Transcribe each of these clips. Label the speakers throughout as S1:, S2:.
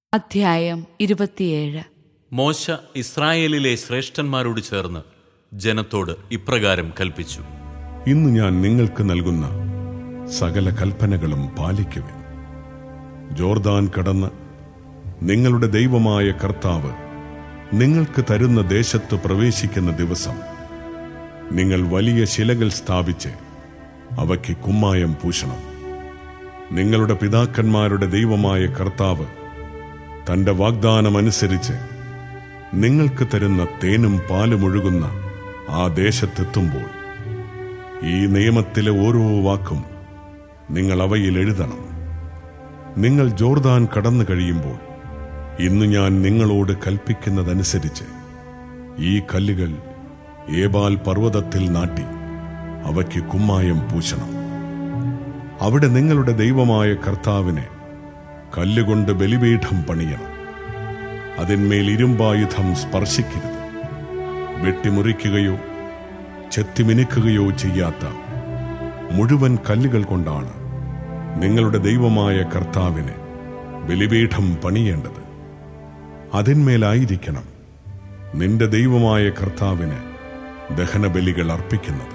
S1: അധ്യായം ഇരുപത്തിയേഴ്
S2: മോശ ഇസ്രായേലിലെ ശ്രേഷ്ഠന്മാരോട് ചേർന്ന് ജനത്തോട് ഇപ്രകാരം കൽപ്പിച്ചു
S3: ഇന്ന് ഞാൻ നിങ്ങൾക്ക് നൽകുന്ന സകല കൽപ്പനകളും പാലിക്കുവിൻ ജോർദാൻ കടന്ന് നിങ്ങളുടെ ദൈവമായ കർത്താവ് നിങ്ങൾക്ക് തരുന്ന ദേശത്ത് പ്രവേശിക്കുന്ന ദിവസം നിങ്ങൾ വലിയ ശിലകൾ സ്ഥാപിച്ച് അവയ്ക്ക് കുമ്മായം പൂശണം നിങ്ങളുടെ പിതാക്കന്മാരുടെ ദൈവമായ കർത്താവ് തന്റെ വാഗ്ദാനമനുസരിച്ച് നിങ്ങൾക്ക് തരുന്ന തേനും പാലും ഒഴുകുന്ന ആ ദേശത്തെത്തുമ്പോൾ ഈ നിയമത്തിലെ ഓരോ വാക്കും നിങ്ങൾ അവയിൽ എഴുതണം നിങ്ങൾ ജോർദാൻ കടന്നു കഴിയുമ്പോൾ ഇന്ന് ഞാൻ നിങ്ങളോട് കൽപ്പിക്കുന്നതനുസരിച്ച് ഈ കല്ലുകൾ ഏബാൽ പർവ്വതത്തിൽ നാട്ടി അവയ്ക്ക് കുമ്മായം പൂശണം അവിടെ നിങ്ങളുടെ ദൈവമായ കർത്താവിനെ കല്ലുകൊണ്ട് ബലിപീഠം പണിയണം അതിന്മേൽ ഇരുമ്പായുധം സ്പർശിക്കരുത് വെട്ടിമുറിക്കുകയോ ചെത്തിമിനുക്കുകയോ ചെയ്യാത്ത മുഴുവൻ കല്ലുകൾ കൊണ്ടാണ് നിങ്ങളുടെ ദൈവമായ കർത്താവിന് ബലിപീഠം പണിയേണ്ടത് അതിന്മേലായിരിക്കണം നിന്റെ ദൈവമായ കർത്താവിന് ദഹനബലികൾ അർപ്പിക്കുന്നത്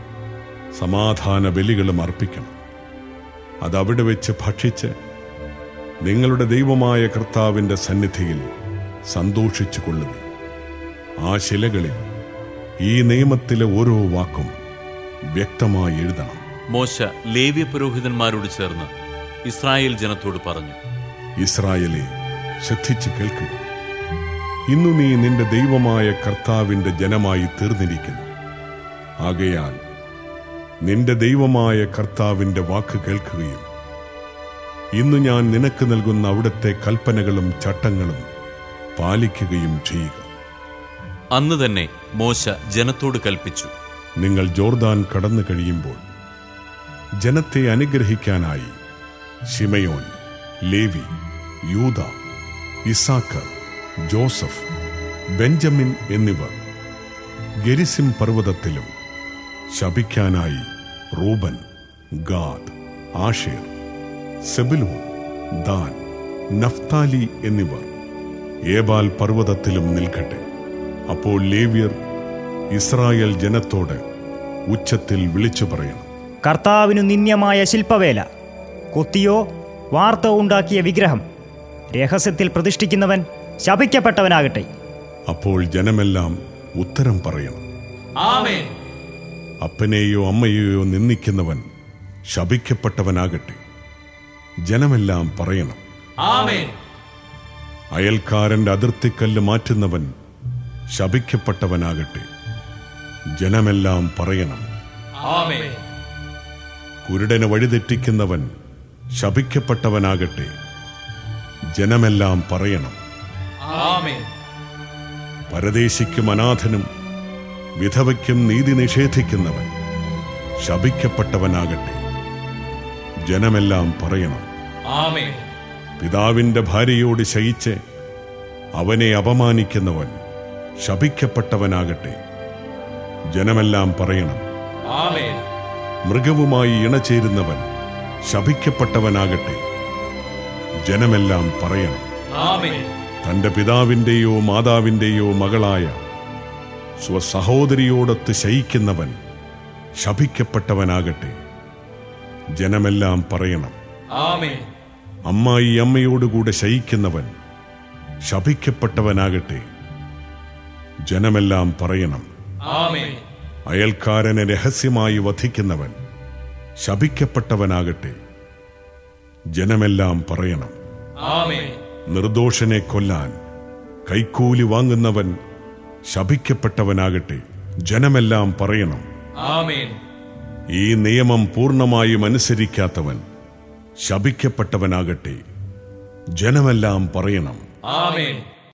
S3: സമാധാന ബലികളും അർപ്പിക്കണം അതവിടെ വെച്ച് ഭക്ഷിച്ച് നിങ്ങളുടെ ദൈവമായ കർത്താവിന്റെ സന്നിധിയിൽ സന്തോഷിച്ചു കൊള്ളുവിൻ ആ ശിലകളിൽ ഈ നിയമത്തിലെ ഓരോ വാക്കും വ്യക്തമായി എഴുതണം
S2: മോശ ലേവ്യ പുരോഹിതന്മാരോട് ചേർന്ന് ഇസ്രായേൽ ജനത്തോട് പറഞ്ഞു
S3: ഇസ്രായേലെ ശ്രദ്ധിച്ച് കേൾക്കുക ഇന്നു നീ നിന്റെ ദൈവമായ കർത്താവിന്റെ ജനമായി തീർന്നിരിക്കുന്നു ആകയാൽ നിന്റെ ദൈവമായ കർത്താവിന്റെ വാക്ക് കേൾക്കുകയും ഇന്ന് ഞാൻ നിനക്ക് നൽകുന്ന അവിടുത്തെ കൽപ്പനകളും ചട്ടങ്ങളും പാലിക്കുകയും ചെയ്യുക
S2: അന്ന് തന്നെ മോശ ജനത്തോട് കൽപ്പിച്ചു
S3: നിങ്ങൾ ജോർദാൻ കടന്നു കഴിയുമ്പോൾ ജനത്തെ അനുഗ്രഹിക്കാനായി ഷിമയോൻ ലേവി യൂത ഇസാക്കർ ജോസഫ് ബെഞ്ചമിൻ എന്നിവർ ഗെരിസിം പർവ്വതത്തിലും ശപിക്കാനായി Reuben Gad Asher Zebulun Dan Naphtali എന്നിവർ ഏബാൽ പർവ്വതത്തിലും നിൽക്കട്ടെ അപ്പോൾ ലേവ്യർ ഇസ്രായേൽ ജനത്തോട് ഉച്ചത്തിൽ വിളിച്ചു പറയണം
S4: കർത്താവിനു നിന്ദ്യമായ ശില്പവേല കൊത്തിയോ വാർത്തോ ഉണ്ടാക്കിയ വിഗ്രഹം രഹസ്യത്തിൽ പ്രതിഷ്ഠിക്കുന്നവൻ ശപിക്കപ്പെട്ടവനാകട്ടെ
S3: അപ്പോൾ ജനമെല്ലാം ഉത്തരം പറയണം അപ്പനെയോ അമ്മയെയോ നിന്ദിക്കുന്നവൻ ശപിക്കപ്പെട്ടവനാകട്ടെ ജനമെല്ലാം പറയണം അയൽക്കാരന്റെ അതിർത്തിക്കല്ല് മാറ്റുന്നവൻ ശപിക്കപ്പെട്ടവനാകട്ടെ ജനമെല്ലാം പറയണം കുരുടന് വഴിതെറ്റിക്കുന്നവൻ ശപിക്കപ്പെട്ടവനാകട്ടെ ജനമെല്ലാം പറയണം പരദേശിക്കും അനാഥനും വിധവയ്ക്കും നീതി നിഷേധിക്കുന്നവൻ ശപിക്കപ്പെട്ടവനാകട്ടെ ജനമെല്ലാം പറയണം പിതാവിന്റെ ഭാര്യയോട് ശയിച്ച് അവനെ അപമാനിക്കുന്നവൻ ശപിക്കപ്പെട്ടവനാകട്ടെ ജനമെല്ലാം പറയണം മൃഗവുമായി ഇണചേരുന്നവൻ ശപിക്കപ്പെട്ടവനാകട്ടെ ജനമെല്ലാം പറയണം തന്റെ പിതാവിന്റെയോ മാതാവിന്റെയോ മകളായ സ്വസഹോദരിയോടൊത്ത് ശയിക്കുന്നവൻ ശപിക്കപ്പെട്ടവനാകട്ടെ ജനമെല്ലാം പറയണം അമ്മായി അമ്മയോടുകൂടെ ശയിക്കുന്നവൻ ശപിക്കപ്പെട്ടവനാകട്ടെ ജനമെല്ലാം പറയണം അയൽക്കാരനെ രഹസ്യമായി വധിക്കുന്നവൻ ശപിക്കപ്പെട്ടവനാകട്ടെ ജനമെല്ലാം പറയണം നിർദോഷനെ കൊല്ലാൻ കൈക്കൂലി വാങ്ങുന്നവൻ ശപിക്കപ്പെട്ടവനാകട്ടെ ജനമെല്ലാം പറയണം ഈ നിയമം പൂർണ്ണമായും അനുസരിക്കാത്തവൻ ശപിക്കപ്പെട്ടവനാകട്ടെ ജനമെല്ലാം പറയണം